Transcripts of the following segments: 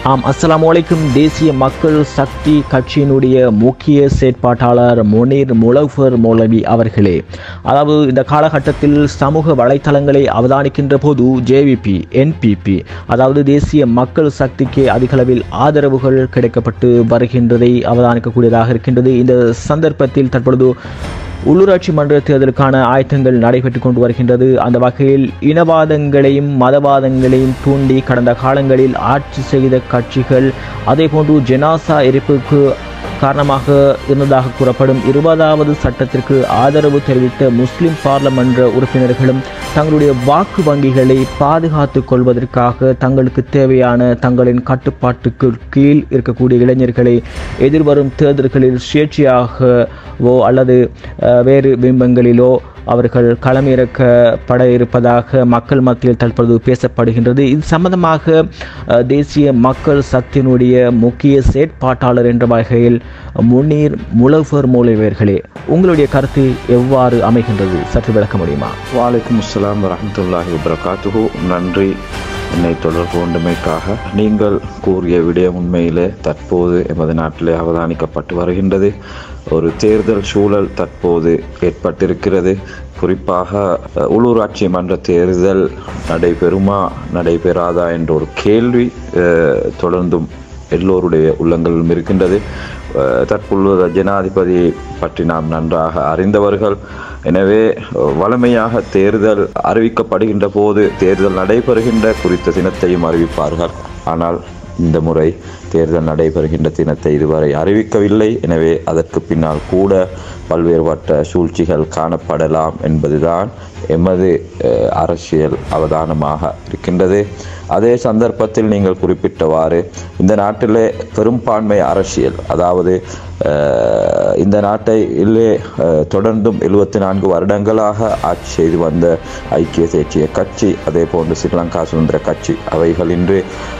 ஆம் அஸ்ஸலாமு அலைக்கும் தேசிய மக்கள் சக்தி கட்சியினுடைய முக்கிய செயற்பாட்டாளர் முனீர் முலஃபர் மௌலவி அவர்களே அதாவது இந்த காலகட்டத்தில் சமூக வலைத்தளங்களை அவதானிக்கின்ற போது ஜேவிபி என்பிபி அதாவது தேசிய மக்கள் சக்திக்கு அதிகளவில் ஆதரவுகள் கிடைக்கப்பட்டு வருகின்றதை அவதானிக்கக்கூடியதாக இருக்கின்றது இந்த சந்தர்ப்பத்தில் தற்பொழுது உள்ளூராட்சி மன்ற தேர்தலுக்கான ஆயத்தங்கள் நடைபெற்றுக் கொண்டு வருகின்றது அந்த வகையில் இனவாதங்களையும் மதவாதங்களையும் தூண்டி கடந்த காலங்களில் ஆட்சி செய்த கட்சிகள் அதேபோன்று ஜெனாசா எரிப்புக்கு காரணமாக இருந்ததாக கூறப்படும் இருபதாவது சட்டத்திற்கு ஆதரவு தெரிவித்த முஸ்லிம் பார்லமன்ற உறுப்பினர்களும் தங்களுடைய வாக்கு வங்கிகளை பாதுகாத்துக் கொள்வதற்காக தங்களுக்கு தேவையான தங்களின் கட்டுப்பாட்டுக்கு கீழ் இருக்கக்கூடிய இளைஞர்களை எதிர்வரும் தேர்தல்களில் சுயேட்சையாகவோ அல்லது அஹ், வேறு பிம்பங்களிலோ அவர்கள் களமிறக்கப்பட இருப்பதாக மக்கள் மத்தியில் தற்பொழுது பேசப்படுகின்றது இது சம்பந்தமாக அஹ், தேசிய மக்கள் சக்தியினுடைய முக்கிய செயற்பாட்டாளர் என்ற வகையில் முன்னீர் முலஃபர் மூலவர்களே உங்களுடைய கருத்து எவ்வாறு அமைகின்றது சற்று விளக்க முடியுமா வாலைக்கும் அஸ்ஸலாம் வரஹ்மத்துல்லாஹி வபரகாத்துஹு நன்றி என்னை தொடர்பு கொண்டமைக்காக நீங்கள் கூறிய விடயம் உண்மையிலே தற்போது எமது நாட்டிலே அவதானிக்கப்பட்டு வருகின்றது ஒரு தேர்தல் சூழல் தற்போது ஏற்பட்டிருக்கிறது குறிப்பாக அஹ், உள்ளூராட்சி மன்ற தேர்தல் நடைபெறுமா நடைபெறாதா என்ற ஒரு கேள்வி அஹ், தொடர்ந்தும் எல்லோருடைய உள்ளங்களிலும் இருக்கின்றது அஹ், தற்பொழுது ஜனாதிபதி பற்றி நாம் நன்றாக அறிந்தவர்கள் எனவே அஹ், வழமையாக தேர்தல் அறிவிக்கப்படுகின்ற போது தேர்தல் நடைபெறுகின்ற குறித்த தினத்தையும் அறிவிப்பார்கள் ஆனால் இந்த முறை தேர்தல் நடைபெறுகின்ற தினத்தை இதுவரை அறிவிக்கவில்லை எனவே அதற்கு பின்னால் கூட பல்வேறுபட்ட சூழ்ச்சிகள் காணப்படலாம் என்பதுதான் எமது அஹ், அரசியல் அவதானமாக இருக்கின்றது அதே சந்தர்ப்பத்தில் நீங்கள் குறிப்பிட்டவாறு இந்த நாட்டிலே பெரும்பான்மை அரசியல் அதாவது அஹ், இந்த நாட்டை இல்லே அஹ், தொடர்ந்தும் எழுபத்தி நான்கு வருடங்களாக ஆட்சி செய்து வந்த ஐக்கிய தேசிய கட்சி அதே போன்று ஸ்ரீலங்கா சுதந்திர கட்சி அவைகள் இன்று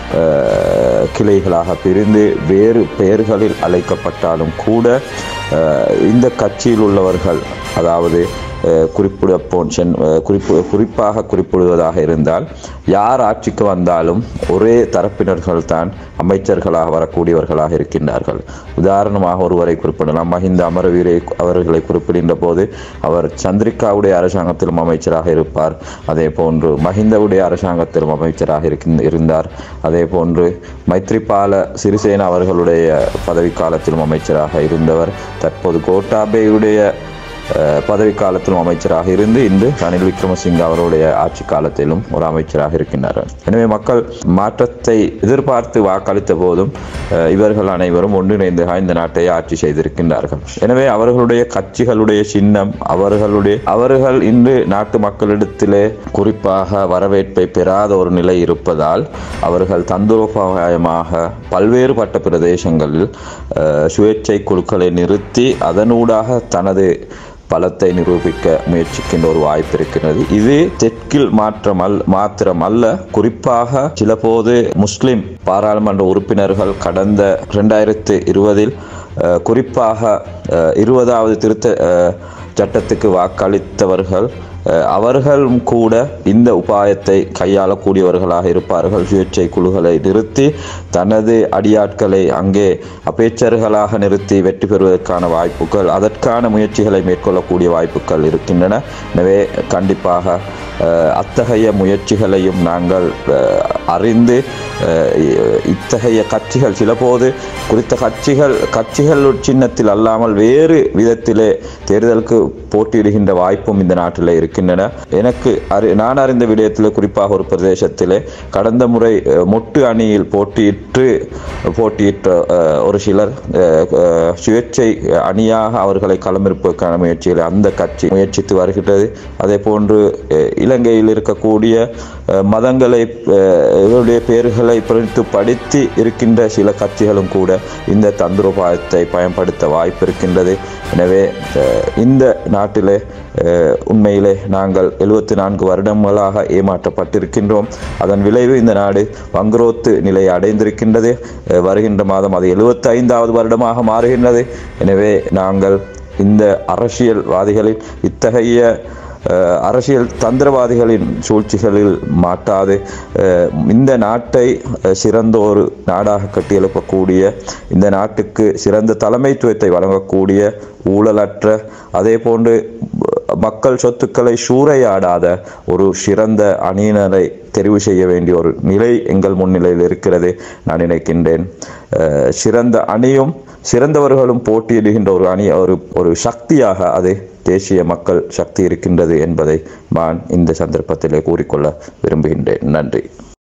அஹ், கிளைகளாக பிரிந்து வேறு பெயர்களில் அழைக்கப்பட்டாலும் கூட அஹ், இந்த கட்சியில் உள்ளவர்கள் அதாவது அஹ், குறிப்பிட போன் சென் அஹ், குறிப்பு குறிப்பாக குறிப்பிடுவதாக இருந்தால் யார் ஆட்சிக்கு வந்தாலும் ஒரே தரப்பினர்கள் தான் அமைச்சர்களாக வரக்கூடியவர்களாக இருக்கின்றார்கள் உதாரணமாக ஒருவரை குறிப்பிடலாம் மஹிந்த அமரவீரை அவர்களை குறிப்பிடுகின்ற போது அவர் சந்திரிகாவுடைய அரசாங்கத்திலும் அமைச்சராக இருப்பார் அதே போன்று மஹிந்தவுடைய அரசாங்கத்திலும் அமைச்சராக இருக்கின்ற இருந்தார் அதே போன்று மைத்ரிபால சிறிசேன அவர்களுடைய பதவி காலத்திலும் அமைச்சராக இருந்தவர் தற்போது கோட்டாபேயுடைய அஹ், பதவி காலத்திலும் அமைச்சராக இருந்து இன்று ரணில் விக்ரமசிங்க அவருடைய ஆட்சி காலத்திலும் ஒரு அமைச்சராக இருக்கின்றார்கள் எனவே மக்கள் மாற்றத்தை எதிர்பார்த்து வாக்களித்த போதும் அஹ், இவர்கள் அனைவரும் ஒன்றிணைந்து இந்த நாட்டை ஆட்சி செய்திருக்கின்றார்கள் எனவே அவர்களுடைய கட்சிகளுடைய சின்னம் அவர்களுடைய அவர்கள் இன்று நாட்டு மக்களிடத்திலே குறிப்பாக வரவேற்பை பெறாத ஒரு நிலை இருப்பதால் அவர்கள் தந்திரோபாயமாக பல்வேறுபட்ட பிரதேசங்களில் அஹ், சுயேட்சை குழுக்களை நிறுத்தி அதனூடாக தனது பலத்தை நிரூபிக்க முயற்சிக்கின்ற ஒரு வாய்ப்பு இருக்கிறது இது தெற்கில் மாற்றம் அல் மாத்திரம் அல்ல குறிப்பாக சிலபோது முஸ்லிம் பாராளுமன்ற உறுப்பினர்கள் கடந்த இரண்டாயிரத்து இருபதில் குறிப்பாக அஹ், இருபதாவது திருத்த அஹ், சட்டத்துக்கு வாக்களித்தவர்கள் அஹ், அவர்களும் கூட இந்த உபாயத்தை கையாளக்கூடியவர்களாக இருப்பார்கள் சுயேட்சை குழுக்களை நிறுத்தி தனது அடியாட்களை அங்கே அபேச்சர்களாக நிறுத்தி வெற்றி பெறுவதற்கான வாய்ப்புகள் அதற்கான முயற்சிகளை மேற்கொள்ளக்கூடிய வாய்ப்புகள் இருக்கின்றன எனவே கண்டிப்பாக அஹ், அத்தகைய முயற்சிகளையும் நாங்கள் அஹ், அறிந்து அஹ், இத்தகைய கட்சிகள் சிலபோது குறித்த கட்சிகள் கட்சிகள் சின்னத்தில் அல்லாமல் வேறு விதத்திலே தேர்தலுக்கு போட்டியிடுகின்ற வாய்ப்பும் இந்த நாட்டில் இருக்கின்றன எனக்கு அறி நான் அறிந்த விடயத்தில் குறிப்பாக ஒரு பிரதேசத்திலே கடந்த முறை அஹ், மொட்டு அணியில் போட்டியிட்டு போட்டியிட்ட அஹ், ஒரு சிலர் அஹ், அஹ், சுயேட்சை அணியாக அவர்களை களமிருப்பதற்கான முயற்சிகளை அந்த கட்சி முயற்சித்து வருகின்றது அதே போன்று அஹ், இலங்கையில் இருக்கக்கூடிய அஹ், மதங்களை அஹ், இவருடைய பெயர்களை பிரித்து படித்து இருக்கின்ற சில கட்சிகளும் கூட இந்த தந்திரோபாயத்தை பயன்படுத்த வாய்ப்பு இருக்கின்றது எனவே அஹ், இந்த நாட்டிலே அஹ், உண்மையிலே நாங்கள் எழுபத்தி நான்கு வருடங்களாக ஏமாற்றப்பட்டிருக்கின்றோம் அதன் விளைவு இந்த நாடு வங்குரோத்து நிலையை அடைந்திருக்கின்றது அஹ், வருகின்ற மாதம் அது எழுபத்தி ஐந்தாவது வருடமாக மாறுகின்றது எனவே நாங்கள் இந்த அரசியல்வாதிகளின் இத்தகைய அஹ், அரசியல் தந்திரவாதிகளின் சூழ்ச்சிகளில் மாட்டாது அஹ், இந்த நாட்டை அஹ், சிறந்த ஒரு நாடாக கட்டியெழுப்பக்கூடிய இந்த நாட்டுக்கு சிறந்த தலைமைத்துவத்தை வழங்கக்கூடிய ஊழலற்ற அதே போன்று மக்கள் சொத்துக்களை சூறையாடாத ஒரு சிறந்த அணியினரை தெரிவு செய்ய வேண்டிய ஒரு நிலை எங்கள் முன்னிலையில் இருக்கிறது நான் நினைக்கின்றேன் அஹ், சிறந்த அணியும் சிறந்தவர்களும் போட்டியிடுகின்ற ஒரு அணி ஒரு ஒரு சக்தியாக அது தேசிய மக்கள் சக்தி இருக்கின்றது என்பதை நான் இந்த சந்தர்ப்பத்திலே கூறிக்கொள்ள விரும்புகின்றேன் நன்றி